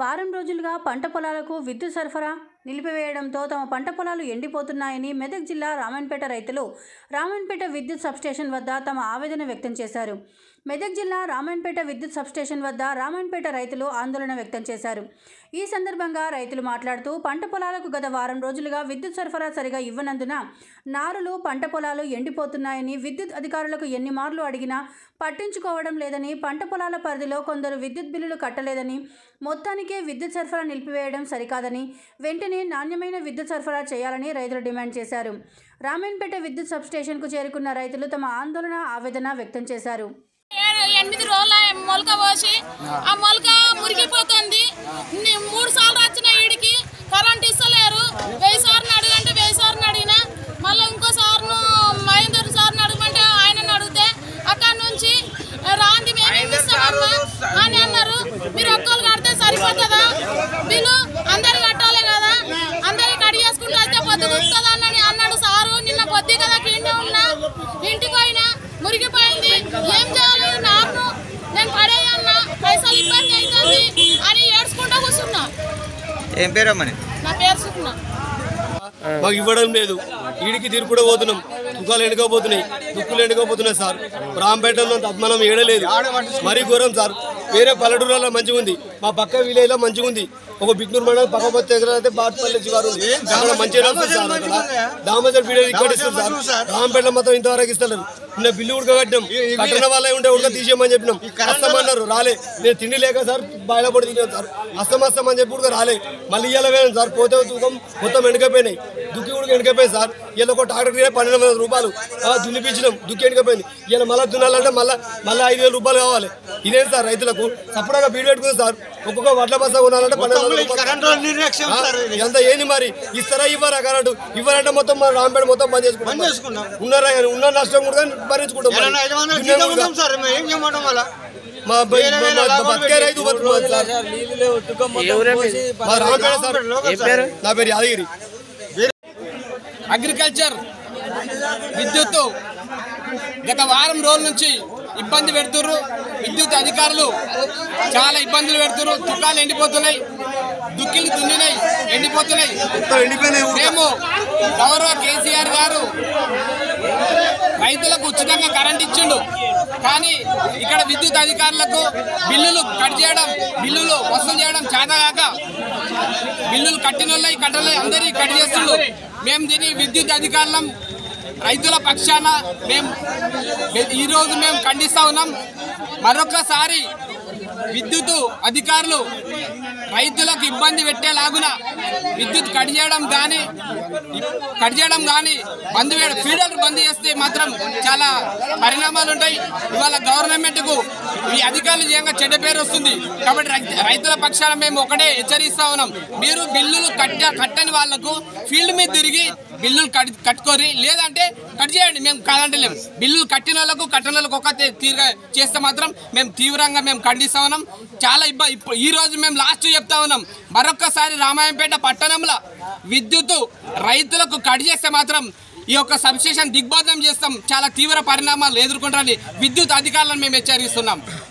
వారం రోజులుగా పంట పొలాలకు విద్యుత్ సరఫరా నిలిపివేయడంతో తమ పంట పొలాలు ఎండిపోతున్నాయని మెదక్ జిల్లా రామన్పేట రైతులు రామన్పేట విద్యుత్ సబ్స్టేషన్ వద్ద తమ ఆవేదన వ్యక్తం చేశారు మెదక్ జిల్లా రామన్పేట విద్యుత్ సబ్స్టేషన్ వద్ద రామన్పేట రైతులు ఆందోళన వ్యక్తం చేశారు ఈ సందర్భంగా రైతులు మాట్లాడుతూ పంట పొలాలకు గత వారం రోజులుగా విద్యుత్ సరఫరా సరిగా ఇవ్వనందున నారులు పంట పొలాలు ఎండిపోతున్నాయని విద్యుత్ అధికారులకు ఎన్ని మార్లు అడిగినా పట్టించుకోవడం లేదని పంట పొలాల పరిధిలో కొందరు విద్యుత్ బిల్లులు కట్టలేదని మొత్తానికే విద్యుత్ సరఫరా నిలిపివేయడం సరికాదని వెంటనే నాణ్యమైన విద్యుత్ సరఫరా చేయాలని రైతులు డిమాండ్ చేశారు రామన్పేట విద్యుత్ సబ్స్టేషన్కు చేరుకున్న రైతులు తమ ఆందోళన ఆవేదన వ్యక్తం చేశారు ఏడు ఎనిమిది రోజుల మొలక పోసి ఆ మొలక మురిగిపోతుంది ని- మూడు సార్లు వచ్చిన ఈడికి కరెంట్ ఇస్తలేరు వెయ్యి సార్ని అడగంటే వెయ్యి సార్ని అడిగినా మళ్ళీ ఇంకో సార్ను మహేందర్ సార్ని అడగమంటే ఆయనను అడిగితే అక్కడ నుంచి రాంది మేము ఇస్తామమ్మా అని అన్నారు మీరు ఒక్కరు కడితే సరిపోతుందా బిల్లు అందరు కట్టాలి కదా అందరికి కడి చేసుకుంటూ వస్తే పొద్దు కుడుతుందా అని అన్నాడు సారు నిన్న పొద్దు కదా కింద ఉన్నా ఇంటికి పోయినా మురిగిపోయింది ఏం చేయాలి నాకు నేను పడేయన్నా పైసలు ఇబ్బంది అవుతుంది అని ఏడ్చుకుంటూ కూర్చున్నా ఏం పేరమ్మని నా పేరు సుకున్నా మాకు ఇవ్వడం లేదు ఈడికి తీరు కూడా పోతున్నాం దుఃఖాలు ఎండుకోపోతున్నాయి దుక్కులు ఎండుకోపోతున్నాయి సార్ రాంపేటలో మనం ఏడలేదు మరీ ఘోరం సార్ వేరే పల్లెటూరులో మంచిగా ఉంది మా పక్క విలేజ్లో మంచిగా ఉంది ఒక బిగ్నూర్ మండలం పక్క పోతే దగ్గర అయితే బాట్పల్లి శివారు ఉంది అక్కడ మంచిగా నడుస్తుంది సార్ అక్కడ దామోదర్ వీడియో ఇక్కడ ఇస్తారు సార్ రాంపేటలో మొత్తం ఇంతవరకు ఇస్తారు నిన్న బిల్లు ఉడక కట్టినాం కట్టిన వాళ్ళే ఉంటే ఉడక తీసేయమని చెప్పినాం వస్తామన్నారు రాలే నేను తిండి లేక సార్ బాయిల పొడి తిన్నాను సార్ అస్తం అస్తం అని చెప్పి ఉడక రాలే మళ్ళీ ఇయ్యాల వేయాలి సార్ పోతే తూకం మొత్తం ఎండిపోయినాయి దుక్కి ఉడక ఎండిపోయింది సార్ ఇలా ఒక ట్రాక్టర్ పన్నెండు వందల రూపాయలు ఆ, దున్నిపించినాం దుక్కి ఎండిపోయింది ఇలా మళ్ళీ దున్నాలంటే మళ్ళీ మళ్ళీ ఐదు వేల రూపాయలు కావాలి ఇదేం సార్ రైతులకు సపరేట్గా బీడు పెట్టుకుంది సార్ ఒక్కొక్క వడ్ల బస్స కొనాలంటే పన్నెండు వందల రూపాయలు. ఆ, ఎంత ఏంది మరి ఇస్తారా ఇవ్వరా కరెంటు ఇవ్వరంటే మొత్తం మన రాంపేట మొత్తం బంద్ చేసుకుంటాం ఉన్నారా ఉన్న నష్టం కూడా భరించుకుంటాం మరి. దున్నే కూడా. మా బ- మా- మా బతికే రైతు బతుకుతుంది సార్. మా రాంపేట సార్ నా పేరు యాదగిరి అగ్రికల్చర్ విద్యుత్ గత వారం రోజుల నుంచి ఇబ్బంది పెడుతుర్రు విద్యుత్ అధికారులు చాలా ఇబ్బందులు పెడుతుర్రు తుకాలు ఎండిపోతున్నాయి దుక్కిలు దున్నినాయి ఎండిపోతున్నాయి మేము గౌరవ కేసీఆర్ గారు రైతులకు ఉచితంగా కరెంట్ ఇచ్చిండు కానీ ఇక్కడ విద్యుత్ అధికారులకు బిల్లులు కట్ చేయడం బిల్లులు వసూలు చేయడం చేతగాక బిల్లులు కట్టిన వాళ్ళవి కట్టలే అందరి కట్ చేస్తుండ్రు మేము దీన్ని విద్యుత్ అధికారులం రైతుల పక్షాన మేము ఈరోజు మేము ఖండిస్తా ఉన్నాం మరొకసారి విద్యుత్ అధికారులు రైతులకు ఇబ్బంది పెట్టేలాగున విద్యుత్ కట్ చేయడం కానీ కట్ చేయడం కానీ బంద్ చేయడం ఫీడర్ బంద్ చేస్తే మాత్రం చాలా పరిణామాలు ఉంటాయి ఇవాళ గవర్నమెంట్కు ఈ అధికారులు చేయంగా చెడ్డ పేరు వస్తుంది కాబట్టి రై- రైతుల పక్షాన మేము ఒకటే హెచ్చరిస్తా ఉన్నాం మీరు బిల్లులు కట్ట కట్టని వాళ్లకు ఫీల్డ్ మీద తిరిగి బిల్లులు కట్ కట్టుకోరి లేదంటే కట్ చేయండి మేము కాదంటలేము బిల్లులు కట్టిన వాళ్ళకు కట్టిన వాళ్ళకు ఒక తీరుగా చేస్తే మాత్రం మేము తీవ్రంగా మేము ఖండిస్తా ఉన్నాం చాలా ఇబ్బంది ఇప్పుడు ఈ రోజు మేము లాస్ట్ చెప్తా ఉన్నాం మరొక్కసారి రామాయంపేట పట్టణంలో విద్యుత్ రైతులకు కట్ చేస్తే మాత్రం ఈ యొక్క సబ్స్టేషన్ దిగ్బంధం చేస్తాం చాలా తీవ్ర పరిణామాలు ఎదుర్కొంటారని విద్యుత్ అధికారులను మేము హెచ్చరిస్తున్నాం